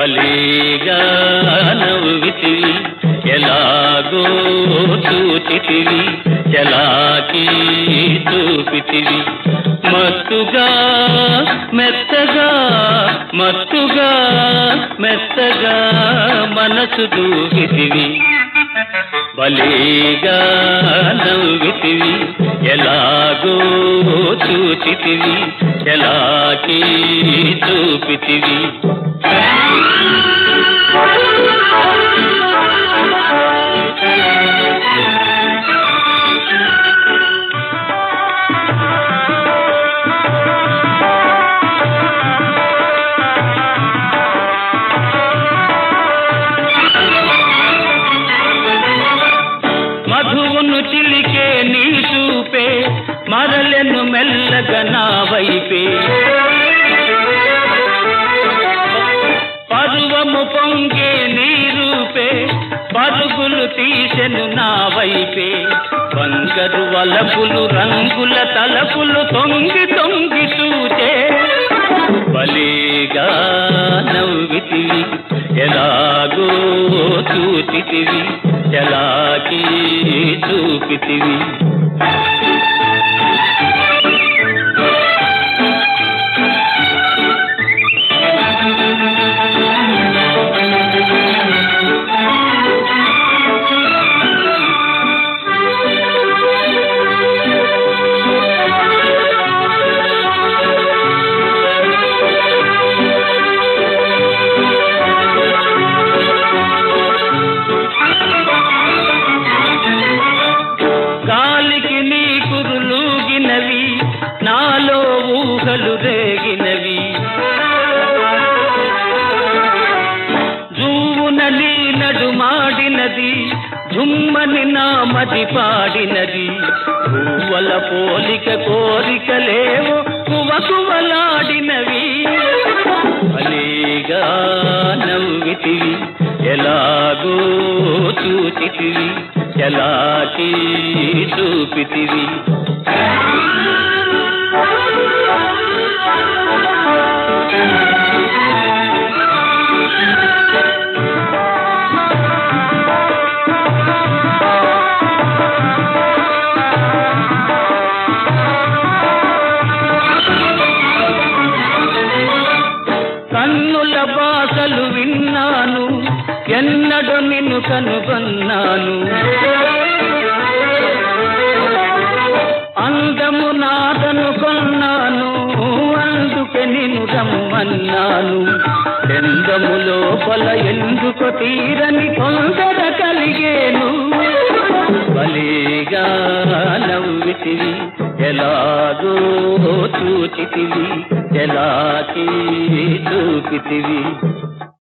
బలేగా నవ్వితివి ఎలాగో చూచితివి చలాకి చూపితివి మత్తుగా మెత్తగా మత్తుగా మెత్తగా మనసు దూకితివి బలేగా నవ్వితివి ఎలాగో చూచితివి ఎలాకి చూపితివి మధువును చిలికే నీ చూపే మరలెను మెల్లగా నా వైపే పరువము పొంగే నీ రూపే పరుగులు తీసెను నా వైపే బంగారు వలపులు రంగుల తలపులు తొంగి తొంగి చూచే బలేగా నవ్వితివి ఎలాగో చూచితివి ఎలాకి చూపితివి గాలికి నీ కురులూగినవి నాలో ఊహలు రేగినవి జూవున నీ నడుమాడినది జుమ్మని నా మది పాడినది పువ్వల పోలిక కోరికలేవో కువ కువలాడినవి భలేగా నవ్వితివి ఎలాగో చూచితివి ఎలాకి చూపితివి కన్నుల బాసలు విన్నాను ఎన్నడు నిన్ను కనుగొన్నాను అందము నాదనుకొన్నాను అందుకే నిన్ను రమ్మన్నాను ఎందము లోపల ఎందుకు తీరని తొందర కలిగేను బలేగా నవ్వితివి ఎలాగో చూచితివి ఎలాకి చూపితివి